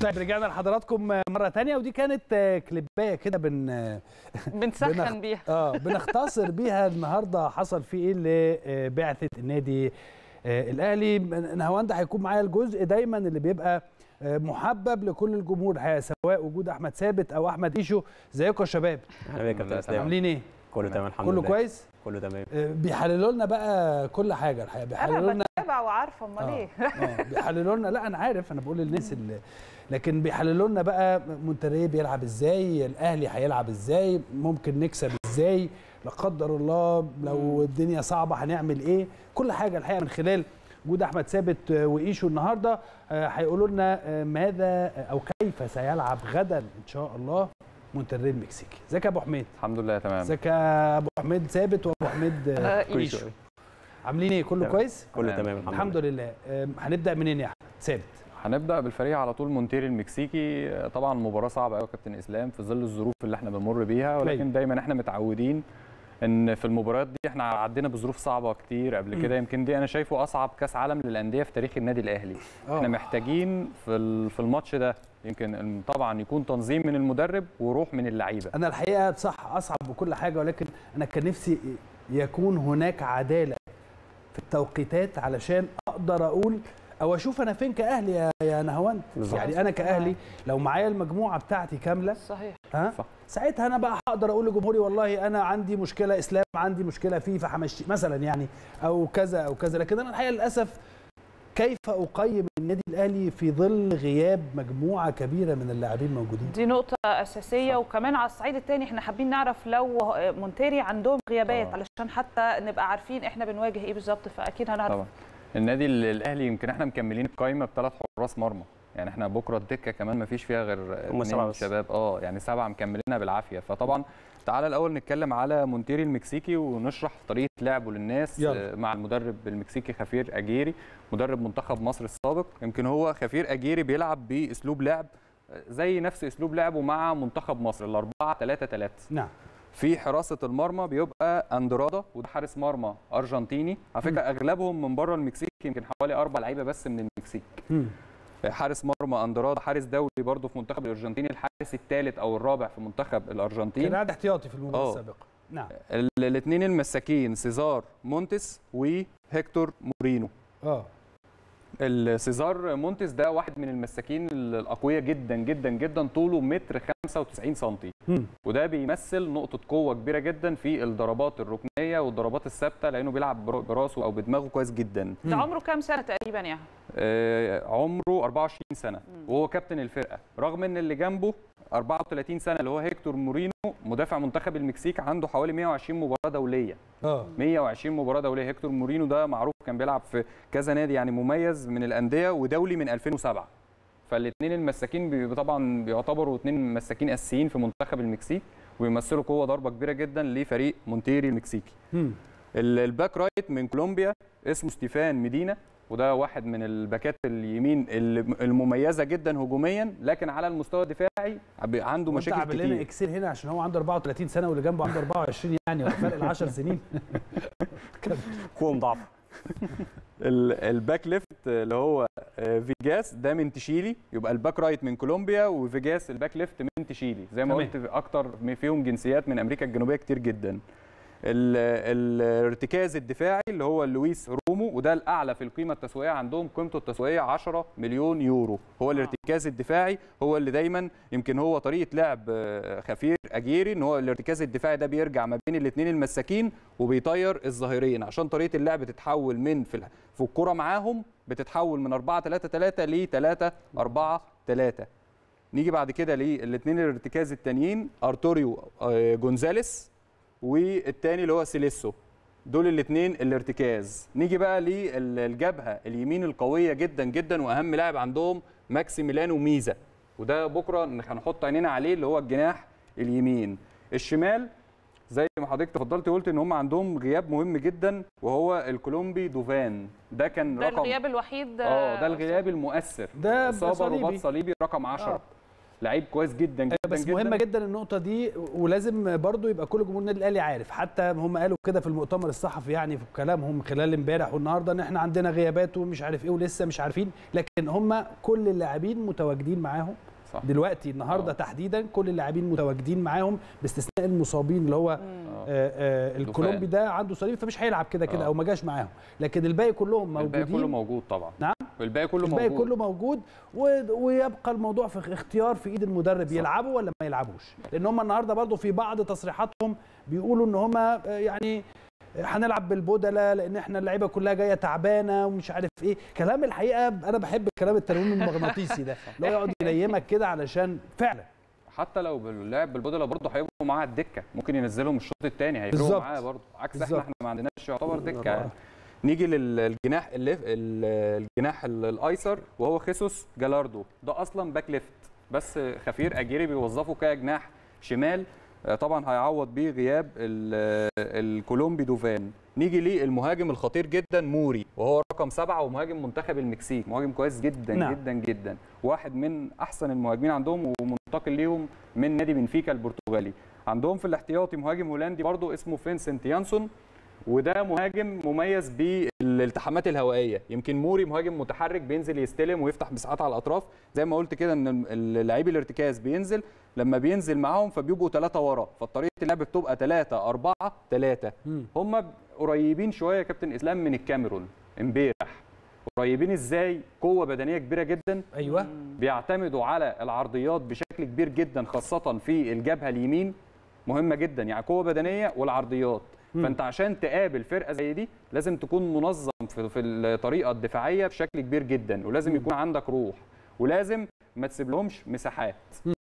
طيب رجعنا لحضراتكم مره تانية ودي كانت كليبايه كده بن بنسخن بيها اه بنختصر بيها النهارده حصل فيه ايه لبعثه النادي الاهلي نهاوند هيكون معايا الجزء دايما اللي بيبقى محبب لكل الجمهور الحقيقه سواء وجود احمد ثابت او احمد ايشو ازيكم يا شباب اهلا بيك يا كابتن اسلام عاملين ايه كله تمام الحمد كله لله كويس كله تمام بيحللوا لنا بقى كل حاجه الحقيقه بيحللوا انا لنا بتابع وعارفه امال ايه اه بيحللوا لنا لا انا عارف انا بقول للناس اللي لكن بيحللوا لنا بقى مونتري بيلعب ازاي الاهلي هيلعب ازاي ممكن نكسب ازاي لا قدر الله لو الدنيا صعبه هنعمل ايه كل حاجه الحقيقه من خلال وجود احمد ثابت وايشو النهارده هيقولوا لنا ماذا او كيف سيلعب غدا ان شاء الله مونتري المكسيكي ازيك يا ابو حميد الحمد لله تمام ازيك يا ابو حميد ثابت وابو حميد ايشو عاملين ايه كله تمام. كويس كله تمام الحمد, الحمد لله أم، هنبدا منين يا احمد ثابت هنبدا بالفريق على طول مونتيري المكسيكي طبعا مباراه صعبه قوي يا كابتن اسلام في ظل الظروف اللي احنا بنمر بيها ولكن دايما احنا متعودين ان في المباريات دي احنا عدينا بظروف صعبه كتير قبل كده يمكن دي انا شايفه اصعب كاس عالم للانديه في تاريخ النادي الاهلي آه. احنا محتاجين في ال- في الماتش ده يمكن طبعا يكون تنظيم من المدرب وروح من اللعيبه انا الحقيقه صح اصعب وكل حاجه ولكن انا كان نفسي يكون هناك عداله في التوقيتات علشان اقدر اقول او اشوف انا فين كاهلي يا يا نهاوند بالظبط. يعني انا كاهلي لو معايا المجموعه بتاعتي كامله صحيح ها صح. ساعتها انا بقى هقدر اقول لجمهوري والله انا عندي مشكله اسلام عندي مشكله فيه فهمشي مثلا يعني او كذا او كذا لكن انا الحقيقه للاسف كيف اقيم النادي الاهلي في ظل غياب مجموعه كبيره من اللاعبين موجودين دي نقطة أساسية صح. وكمان على الصعيد الثاني احنا حابين نعرف لو مونتيري عندهم غيابات آه. علشان حتى نبقى عارفين احنا بنواجه ايه بالظبط فأكيد هنعرف طبعا النادي ال- الاهلي يمكن احنا مكملين القايمه بثلاث حراس مرمى يعني احنا بكره الدكه كمان ما فيش فيها غير اتنين سبعة بس. شباب اه يعني سبعه مكملينها بالعافيه فطبعا تعالى الاول نتكلم على مونتيري المكسيكي ونشرح طريقه لعبه للناس يلا. آه، مع المدرب المكسيكي خفير اجيري مدرب منتخب مصر السابق يمكن هو خفير اجيري بيلعب باسلوب لعب آه، زي نفس اسلوب لعبه مع منتخب مصر الأربعة 3 3 نعم في حراسه المرمى بيبقى اندرادا وده حارس مرمى ارجنتيني على فكره اغلبهم من بره المكسيك يمكن حوالي اربع لعيبه بس من المكسيك مم. حارس مرمى اندرادا حارس دولي برضه في منتخب الارجنتين الحارس الثالث او الرابع في منتخب كان الارجنتين قاعد احتياطي في المباراه آه. السابقه نعم الاثنين المساكين سيزار مونتس وهيكتور مورينو اه السيزار مونتس ده واحد من المساكين الاقوياء جدا جدا جدا طوله متر 95 سنتي مم. وده بيمثل نقطة قوة كبيرة جدا في الضربات الركنية والضربات الثابتة لأنه بيلعب بر- براسه أو بدماغه كويس جدا. ده عمره كام سنة تقريبا يا آه، عمره 24 سنة وهو كابتن الفرقة رغم إن اللي جنبه 34 سنة اللي هو هيكتور مورينو مدافع منتخب المكسيك عنده حوالي 120 مباراة دولية. اه 120 مباراة دولية هيكتور مورينو ده معروف كان بيلعب في كذا نادي يعني مميز من الأندية ودولي من 2007. فالاثنين المساكين بي- طبعا بيعتبروا اثنين مساكين اساسيين في منتخب المكسيك ويمثلوا قوه ضربه كبيره جدا لفريق مونتيري المكسيكي مم. ال- الباك رايت من كولومبيا اسمه ستيفان ميدينا وده واحد من الباكات اليمين الم- المميزه جدا هجوميا لكن على المستوى الدفاعي ب- عنده وانت مشاكل عامل لنا كتير اكسل هنا عشان هو عنده 34 سنه واللي جنبه عنده 24 يعني هو فرق ال 10 سنين قوه ضعف ال- الباك ليفت اللي هو آه، فيجاس ده من تشيلي يبقى الباك رايت من كولومبيا وفيجاس الباك ليفت من تشيلي زي ما تمام. قلت اكتر من- فيهم جنسيات من امريكا الجنوبيه كتير جدا ال- الارتكاز الدفاعي اللي هو لويس رومو وده الاعلى في القيمه التسويقيه عندهم قيمته التسويقيه 10 مليون يورو هو الارتكاز الدفاعي هو اللي دايما يمكن هو طريقه لعب آه، خفير اجيري ان هو الارتكاز الدفاعي ده بيرجع ما بين الاثنين المساكين وبيطير الظهيرين عشان طريقه اللعب تتحول من في ال- في الكره معاهم بتتحول من 4 3 3 ل 3 4 3 نيجي بعد كده للاثنين الارتكاز التانيين ارتوريو آه، جونزاليس والتاني اللي هو سيليسو دول الاثنين الارتكاز نيجي بقى للجبهه اليمين القويه جدا جدا واهم لاعب عندهم ماكسيميلانو ميزا وده بكره هنحط عينينا عليه اللي هو الجناح اليمين الشمال زي ما حضرتك تفضلت قلت ان هم عندهم غياب مهم جدا وهو الكولومبي دوفان ده كان ده رقم الغياب الوحيد اه ده الغياب المؤثر ده اصابه صليبي. رباط صليبي رقم 10 آه. لعيب كويس جدا جدا بس جدا مهمه جدا النقطه دي ولازم برضو يبقى كل جمهور النادي الاهلي عارف حتى هم قالوا كده في المؤتمر الصحفي يعني في كلامهم خلال امبارح والنهارده ان احنا عندنا غيابات ومش عارف ايه ولسه مش عارفين لكن هم كل اللاعبين متواجدين معاهم صح. دلوقتي النهارده آه. تحديدا كل اللاعبين متواجدين معاهم باستثناء المصابين اللي هو آه. آه آه الكولومبي ده عنده صليبي فمش هيلعب كده كده آه. او ما جاش معاهم لكن الباقي كلهم الباقي كله موجودين موجود طبعا نعم الباقي كله الباقي موجود كله موجود و- ويبقى الموضوع في اختيار في ايد المدرب صح. يلعبوا ولا ما يلعبوش لان هم النهارده برضو في بعض تصريحاتهم بيقولوا ان هم آه، يعني هنلعب بالبدله لان احنا اللعيبه كلها جايه تعبانه ومش عارف ايه كلام الحقيقه انا بحب الكلام التنويم المغناطيسي ده اللي هو يقعد ينيمك كده علشان فعلا حتى لو باللاعب بالبدله برضه هيبقوا معاه الدكه ممكن ينزلهم الشوط الثاني هيفرقوا بالظبط. معاه برضه عكس بالظبط. احنا احنا ما عندناش يعتبر دكه يعني. نيجي للجناح الليف ال- الجناح ال- الايسر وهو خيسوس جالاردو ده اصلا باك ليفت بس خفير اجيري بيوظفه كجناح شمال آه، طبعا هيعوض بيه غياب ال- الكولومبي دوفان نيجي للمهاجم الخطير جدا موري وهو رقم سبعة ومهاجم منتخب المكسيك مهاجم كويس جدا نعم. جدا جدا واحد من احسن المهاجمين عندهم ومنتقل ليهم من نادي بنفيكا البرتغالي عندهم في الاحتياطي مهاجم هولندي برضه اسمه فينسنت يانسون وده مهاجم مميز بالالتحامات الهوائيه يمكن موري مهاجم متحرك بينزل يستلم ويفتح مساحات على الاطراف زي ما قلت كده ان اللعيب الارتكاز بينزل لما بينزل معاهم فبيبقوا ثلاثة ورا فطريقه اللعب بتبقى ثلاثة أربعة ثلاثة مم. هم قريبين شويه يا كابتن اسلام من الكاميرون امبارح قريبين ازاي قوه بدنيه كبيره جدا ايوه بيعتمدوا على العرضيات بشكل كبير جدا خاصة في الجبهة اليمين مهمة جدا يعني قوة بدنية والعرضيات مم. فانت عشان تقابل فرقة زي دي لازم تكون منظم في, في الطريقة الدفاعية بشكل كبير جدا ولازم يكون عندك روح ولازم ما تسيب لهمش مساحات